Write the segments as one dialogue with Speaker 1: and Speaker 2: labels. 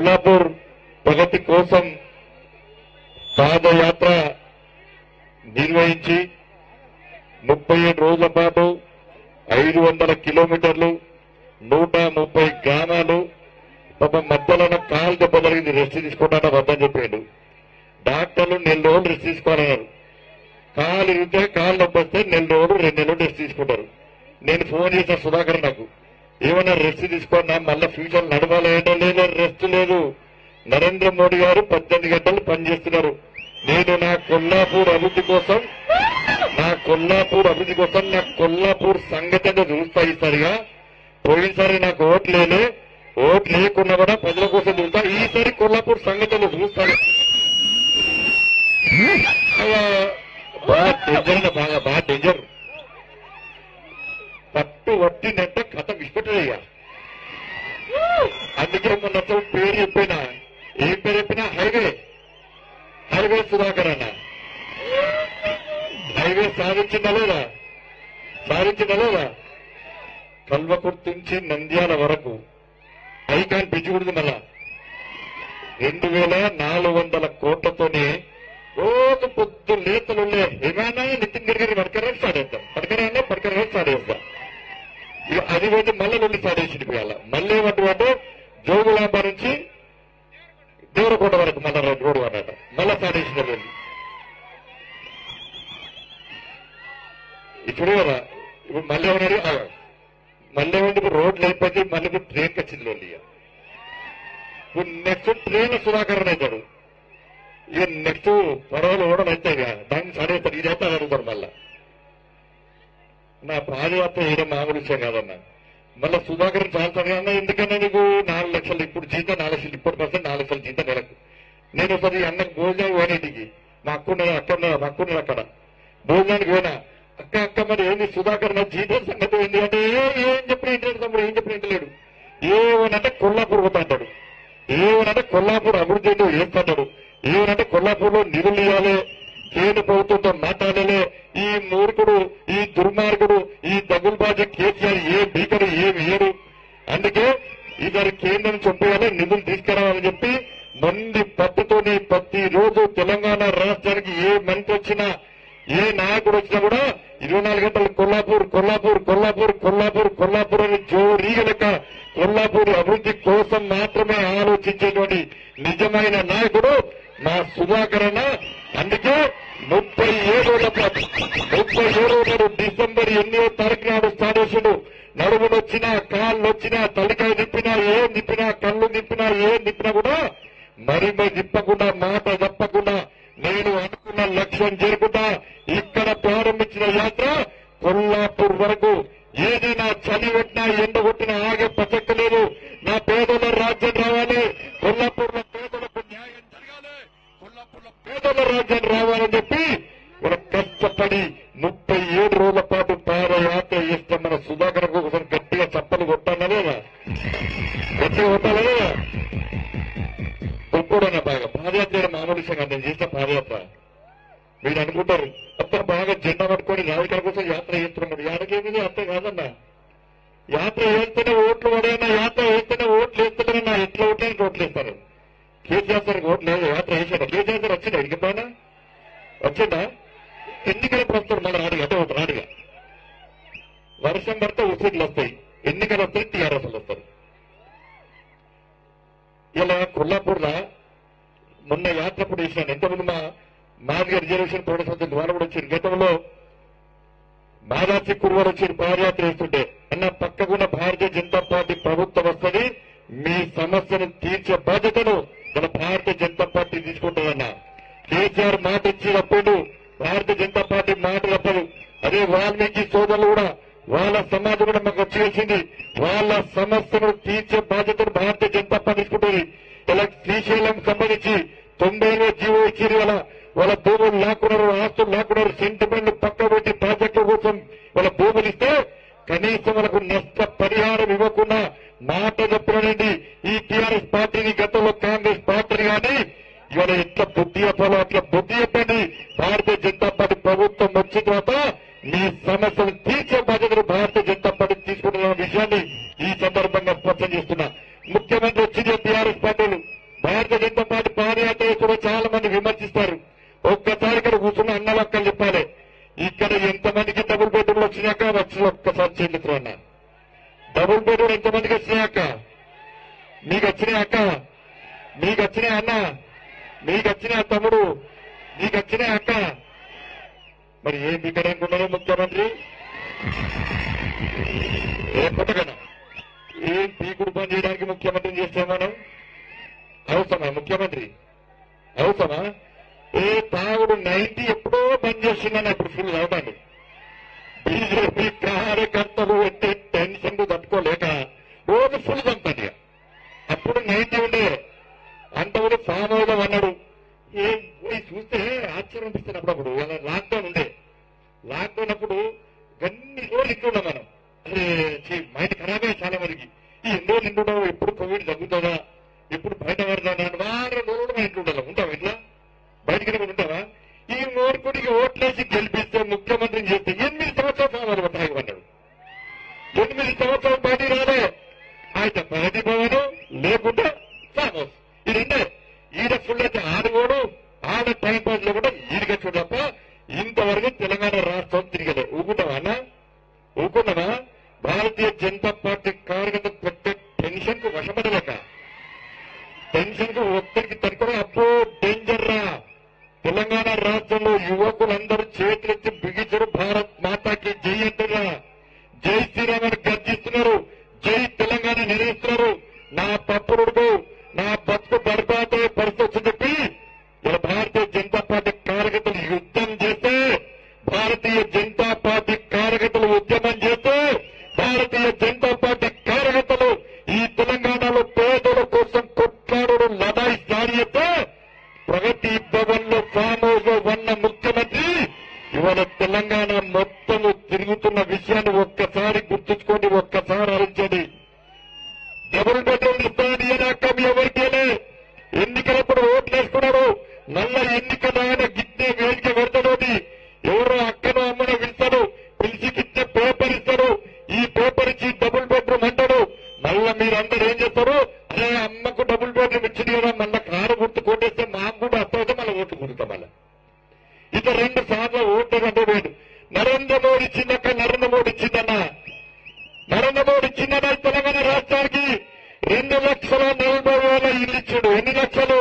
Speaker 1: కొల్లాపూర్ ప్రగతి కోసం పాదయాత్ర నిర్వహించి ముప్పై ఏడు రోజుల పాటు ఐదు వందల కిలోమీటర్లు నూట ముప్పై గ్రామాలు పాపం మధ్యలో కాలు దెబ్బ జరిగింది రెస్ట్ తీసుకుంటానో వద్దని చెప్పాడు డాక్టర్లు నెల రోజులు రెస్ట్ తీసుకోవాలన్నారు కాలు ఇరిగితే కాలు నొప్పి వస్తే నెల రోజులు రెండు నెలలు రెస్ట్ తీసుకుంటారు నేను ఫోన్ చేసిన సుధాకర్ నాకు ఏమైనా రెస్ట్ తీసుకున్నా మళ్ళీ ఫ్యూచర్ నడవాలేదో లేదో రెస్ట్ లేదు నరేంద్ర మోడీ గారు పద్దెనిమిది గంటలు పనిచేస్తున్నారు నేను నా కొల్లాపూర్ అభివృద్ధి కోసం నా కొల్లాపూర్ అభివృద్ధి కోసం నా కొల్లాపూర్ సంఘటన చూస్తా ఈసారిగా పోయినసారి నాకు ఓట్లు లేలే ఓట్లు లేకున్నా కూడా ప్రజల కోసం చూస్తా ఈసారి కొల్లాపూర్ సంఘటనలు చూస్తాను అయ్యా, బాగా డేంజర్ అన్న, బాగా బాగా డేంజర్ పట్టు వట్టినంటే కథ విసిపెట్టదయ్యా అందుకే మొన్న అసలు పేరు చెప్పినా ఏం పేరు చెప్పినా హైవే హైవే సుధాకర్ అన్న హైవే సాధించిందా లేదా సాధించిందా లేదా కల్వకుర్తి నుంచి నంద్యాల వరకు ఐకాన్ పెంచకూడదు మళ్ళా రెండు వేల నాలుగు వందల కోట్లతోనే రోజు పొద్దు లేతలుండే ఏమైనా నితిన్ గడ్కరీ పడకరా స్టార్ట్ చేద్దాం పడకరా అన్నా పడకరా స్టార్ట్ చేద్దాం ఇక అది పోతే మళ్ళీ నుండి స్టార్ట్ చేసి ఇవాళ మళ్ళీ ఏమంటే జోగులాంబ నుంచి దేవరకోట వరకు మళ్ళా రోడ్డు అన్నట మళ్ళా స్టార్ట్ చేసిన వెళ్ళి ఇప్పుడు కదా ఇప్పుడు మళ్ళీ ఏమన్నారు ఆ, మళ్ళీ ఏమంటే ఇప్పుడు రోడ్లు అయిపోతే మళ్ళీ ఇప్పుడు ట్రైన్కి వచ్చింది వాళ్ళు ఇక ఇప్పుడు నెక్స్ట్ ట్రైన్ సుధాకరణ అవుతాడు ఇక నెక్స్ట్ పడవలు ఓడలు అవుతాయి ఇక దాన్ని సరైతాడు ఇది అయితే అడుగుతారు మళ్ళా నా పాదయాత్ర వేయడం మామూలు విషయం కాదన్న మళ్ళీ సుధాకర్ చాలుతాడు అన్న ఎందుకన్నా నీకు నాలుగు లక్షలు ఇప్పుడు జీతం నాలుగు లక్షలు ఇప్పటి పర్సెంట్ నాలుగు లక్షలు జీతం నెలకు నేను ఒకసారి అన్నకు భోజనం పోయినటికి మా అక్కున్నది అక్కడ మా అక్కున్నది అక్కడ భోజనానికి పోయినా అక్క అక్క మరి ఏంది సుధాకర్ నా జీతం సంగతి ఏంది అంటే ఏ- ఏం చెప్పిన ఇంటి తమ్ముడు ఏం చెప్పిన ఇంటలేడు ఏమనంటే కొల్లాపూర్ పోతా అంటాడు ఏమనంటే కొల్లాపూర్ అభివృద్ధి ఏంటో చేస్తాడు ఏమనంటే కొల్లాపూర్ లో నిధులు ఇవ్వాలి కేంద్ర ప్రభుత్వంతో మాట్లాడలే ఈ మూర్ఖుడు ఈ దుర్మార్గుడు ఈ దగులుబాజీ కేసీఆర్ ఏ భీకరు ఏ వేయడు అందుకే ఇద్దరు కేంద్రం చొప్పేయాలి నిధులు తీసుకురావాలని చెప్పి మంది పట్టుతోనే ప్రతి రోజు తెలంగాణ రాష్ట్రానికి ఏ మంత్రి వచ్చినా ఏ నాయకుడు వచ్చినా కూడా ఇరవై నాలుగు గంటలు కొల్లాపూర్ కొల్లాపూర్ కొల్లాపూర్ కొల్లాపూర్ కొల్లాపూర్ అని జోరీగ లెక్క కొల్లాపూర్ అభివృద్ధి కోసం మాత్రమే ఆలోచించేటువంటి నిజమైన నాయకుడు మా సుధాకర్ అన్న అందుకే ముప్పై ఏడో ముప్పై ఏడో నాడు డిసెంబర్ ఎనిమిదో తారీఖు నాడు స్టార్ట్ చేసిండు నడుములు వచ్చినా కాళ్ళు వచ్చినా తలకాయ నిప్పినా ఏం నిప్పినా కళ్ళు నిప్పినా ఏం నిప్పినా కూడా మరి మరి తిప్పకుండా మాట తప్పకుండా నేను అనుకున్న లక్ష్యం చేరుకుంటా ఇక్కడ ప్రారంభించిన యాత్ర కొల్లాపూర్ వరకు ఏదైనా చలి కొట్టినా ఎండ కొట్టినా ఆగే ప్రసక్తి లేదు నా పేదల రాజ్యం రావాలి కొల్లాపూర్లో పేదలకు న్యాయం జరగాలి కొల్లాపూర్లో పేదల రాజ్యం రావాలని చెప్పి మనం కష్టపడి ముప్పై ఏడు రోజుల పాటు పాదయాత్ర చేస్తే మన సుధాకర్ కోసం గట్టిగా చప్పలు కొట్టానా లేదా గట్టిగా కొట్టాలా లేదా గొప్పడన్న బాగా పాదయాత్ర చేయడం మామూలు విషయం కాదు నేను చేసిన పాదయాత్ర మీరు అనుకుంటారు అప్పుడు బాగా జెండా పట్టుకొని రాజకీయాల కోసం యాత్ర చేస్తున్నారు యాడకేమిది అంతే కాదన్న యాత్ర వేస్తేనే ఓట్లు పడేనా యాత్ర వేస్తేనే ఓట్లు వేస్తేనే ఎట్లా ఓట్లేని ఓట్లు వేస్తారు కేసీఆర్ సార్కి ఓట్లు లేదు యాత్ర వేసాడు కేసీఆర్ సార్ వచ్చిందా ఇడిగిపోయినా వచ్చిందా ఎన్నికలకు వస్తారు మళ్ళీ రాడుగా అంటే ఒకటి రాడుగా వర్షం పడితే ఉసిర్లు వస్తాయి ఎన్నికలు వస్తాయి టీఆర్ఎస్ వస్తారు ఇలా కొల్లాపూర్లో మొన్న యాత్రప్పుడు వేసినాను ఎంతమంది మా మాదిగ రిజర్వేషన్ ప్రొడక్షన్ ద్వారా కూడా వచ్చారు గతంలో మాదాసి కురువారు వచ్చి పాదయాత్ర వేస్తుంటే అన్న పక్కకున్న భారతీయ జనతా పార్టీ ప్రభుత్వం వస్తుంది మీ సమస్యను తీర్చే బాధ్యతను మన భారతీయ జనతా పార్టీ తీసుకుంటుందన్న కేసీఆర్ మాట ఇచ్చినప్పుడు భారతీయ జనతా పార్టీ మాట తప్పదు అదే వాల్మీకి సోదరులు కూడా వాళ్ళ సమాజం కూడా మాకు వచ్చి వచ్చింది వాళ్ళ సమస్యను తీర్చే బాధ్యతను భారతీయ జనతా పార్టీ తీసుకుంటుంది ఇలా శ్రీశైలం సంబంధించి తొంభై ఏళ్ళ జీవో ఇచ్చింది వాళ్ళ వాళ్ళ భూములు లాక్కున్నారు ఆస్తులు లాక్కున్నారు సెంటిమెంట్ పక్క పెట్టి ప్రాజెక్టుల కోసం వాళ్ళ భూములు ఇస్తే కనీసం వాళ్ళకు నష్ట పరిహారం ఇవ్వకుండా మాట చెప్పినండి ఈ టీఆర్ఎస్ పార్టీని గతంలో కాంగ్రెస్ పార్టీని కానీ ఇవాళ ఎట్లా బుద్ధి చెప్పాలో అట్లా బుద్ధి చెప్పండి భారతీయ జనతా పార్టీ ప్రభుత్వం వచ్చిన తర్వాత మీ సమస్యలు తీర్చే బాధ్యతను భారతీయ జనతా పార్టీ తీసుకుంటున్న విషయాన్ని ఈ సందర్భంగా స్పష్టం చేస్తున్నా ముఖ్యమంత్రి వచ్చింది టీఆర్ఎస్ పార్టీలు మరి ఏం బిగ్గరనుకున్నారు ముఖ్యమంత్రి ఏ పుట్టగన ఏం పీకుడు పని చేయడానికి ముఖ్యమంత్రిని చేస్తే మనం అవసరమా ముఖ్యమంత్రి అవసరమా ఏ తాగుడు నైన్టీ ఎప్పుడో బంద్ చేస్తున్నాను ఇప్పుడు ఫుల్ అవుతాడు బీజేపీ కార్యకర్తలు పెట్టే టెన్షన్ తట్టుకోలేక రోజు ఫుల్ చంపండి అప్పుడు నైన్టీ ఉండే అంతవరకు ఫామ్ అవుదాం అన్నాడు ఏం పోయి చూస్తే ఆశ్చర్యం అనిపిస్తుంది అప్పుడప్పుడు ఇలా లాక్డౌన్ ఉండే లాక్డౌన్ అప్పుడు అన్ని రోజులు ఇంటున్నాం మనం అరే ఛీ, మైండ్ ఖరాబే చాలా మందికి ఈ ఎన్నో నిండున్నావు ఎప్పుడు కోవిడ్ తగ్గుతుందా ఎప్పుడు బయట పడదా వారం రోజులు మా ఇంట్లో ఉండాలి ఉంటావా ఇట్లా బయటికి వెళ్ళి ఉంటావా ఈ మూర్ఖుడికి ఓట్లేసి గెలిపిస్తే ముఖ్యమంత్రిని చేస్తే ఎనిమిది సంవత్సరాలు సామాను తాగమన్నాడు ఎనిమిది సంవత్సరాలు బయటికి రాలే ఆయన ప్రగతి భవను లేకుండా సామోస్ ఈ రెండే ఈడ ఫుల్ అయితే ఆడుకోడు ఆడ టైం పాస్ లో కూడా ఈడిగా చూడప్ప ఇంతవరకు తెలంగాణ రాష్ట్రం తిరగలే ఊకుంటావా అన్న ఊకున్నావా భారతీయ జనతా పార్టీ కార్యకర్తలు పెట్టే టెన్షన్ కు వశపడలేక టెన్షన్ కు ఒక్కరికి తనుకుని అబ్బో డేంజర్ రా తెలంగాణ రాష్ట్రంలో యువకులందరూ చేతులెత్తి బిగించరు భారత్ మాతాకి జై అంటున్నా జై శ్రీరామ్ అని గర్జిస్తున్నారు జై తెలంగాణ నిర్వహిస్తున్నారు నా పప్పుడుకు నా బతుకు బర్బాదే పరిస్థితి చెప్పి ఇలా భారతీయ జనతా పార్టీ కార్యకర్తలు యుద్ధం చేస్తే భారతీయ జనతా పార్టీ కార్యకర్తలు ఉద్యమం చేస్తే భారతీయ జనతా పార్టీ కార్యకర్తలు ఈ తెలంగాణలో పేదల కోసం కొట్లాడడం లడాయి జారీ చేస్తే ప్రగతి భవన్ లో ఫామ్ హౌస్ లో ఉన్న ముఖ్యమంత్రి ఇవాళ తెలంగాణ మొత్తము తిరుగుతున్న విషయాన్ని ఒక్కసారి గుర్తుంచుకోండి ఒక్కసారి ఆలోచించండి డబుల్ బెడ్రూమ్ ఇస్తానని ఏ రకం ఎవరికేలే ఎన్నికలప్పుడు ఓట్లు వేసుకున్నారు మళ్ళా ఎన్నికల ఆయన గిట్టే వేదిక పెడతాడోది ఎవరో అక్కనో అమ్మనో పిలుస్తాడు పిలిచి గిట్టే పేపర్ ఇస్తాడు ఈ పేపర్ ఇచ్చి డబుల్ బెడ్రూమ్ అంటాడు మళ్ళా మీరందరూ ఏం చేస్తారు అరే అమ్మకు డబుల్ బెడ్రూమ్ ఇచ్చింది కదా మళ్ళా కారు గుర్తు కొట్టేస్తే మాకు కూడా అర్థమైతే మళ్ళీ ఓట్లు కొడుతాం మళ్ళా ఇక రెండు సార్లు ఓట్లు అంటే వేడు నరేంద్ర మోడీ ఇచ్చిందక్క నరేంద్ర మోడీ ఇచ్చిందన్నా నరేంద్ర మోడీ ఇచ్చిందన్న ఈ తెలంగాణ రాష్ట్రానికి రెండు లక్షల నలభై వేల ఇల్లు ఇచ్చాడు ఎన్ని లక్షలు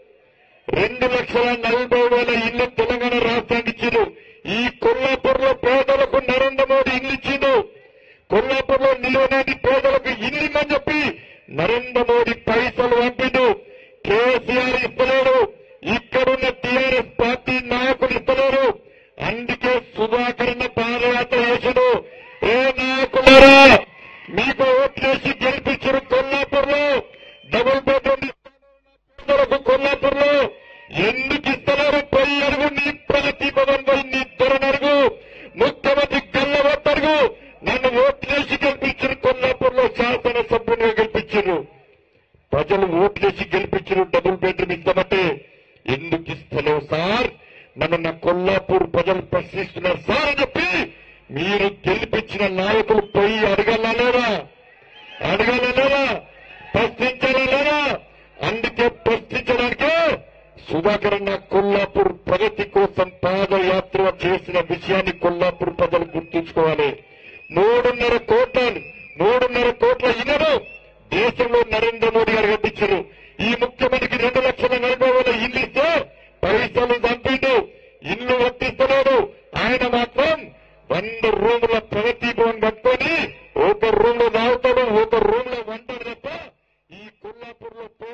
Speaker 1: రెండు లక్షల నలభై వేల ఇల్లు తెలంగాణ రాష్ట్రానికి ఇచ్చిండు ఈ కొల్లాపూర్ లో పేదలకు నరేంద్ర మోడీ ఇల్లు ఇచ్చిండు కొల్లాపూర్ లో నిలువనేది పేదలకు ఇల్లు ఇమ్మని చెప్పి నరేంద్ర మోడీ పైసలు పంపిండు కేసీఆర్ ఇస్తలేడు ఇక్కడున్న టీఆర్ఎస్ పార్టీ నాయకులు ఇస్తలేరు అందుకే సుధాకరణ పాదయాత్ర చేసాడు ఏ నాయకులారా మీకు ఓట్లేసి గెలిపించారు కొల్లాపూర్ లో డబుల్ బెడ్రూమ్ పేదలకు కొల్లాపూర్ లో ఎందుకు ఇస్తలేరు పోయి అడుగు నీ ప్రగతి భవన్ పోయి నీ దొరనడుగు ముఖ్యమంత్రి గల్లవద్దరుగు నన్ను ఓట్లేసి గెలిపించారు కొల్లాపూర్ లో శాసనసభ్యునిగా గెలిపించారు ప్రజలు ఓట్లేసి గెలిపించారు డబుల్ బెడ్రూమ్ ఇస్తామంటే ఎందుకు ఇస్తలేవు సార్ నన్ను నా కొల్లాపూర్ ప్రజలు ప్రశ్నిస్తున్నారు సార్ అని చెప్పి మీరు గెలిపించిన నాయకులు పోయి అడగాలా లేదా అడగాలా లేదా ప్రశ్నించాలా లేదా అందుకే ప్రశ్నించడానికే సుధాకర్ అన్న కొల్లాపూర్ ప్రగతి కోసం పాదయాత్ర చేసిన విషయాన్ని కొల్లాపూర్ ప్రజలు గుర్తుంచుకోవాలి మూడున్నర కోట్ల మూడున్నర కోట్ల ఇనరు దేశంలో నరేంద్ర మోడీ గారు కట్టించారు ఈ ముఖ్యమంత్రికి రెండు లక్షల నలభై వేల ఇల్లు ఇస్తే పైసలు చంపిండు ఇల్లు వర్తిస్తలేడు ఆయన మాత్రం వంద రూముల ప్రగతి భవన్ కట్టుకొని ఒక రూమ్ లో తాగుతాడు ఒక రూమ్ లో వంటాడు తప్ప ఈ కొల్లాపూర్ లో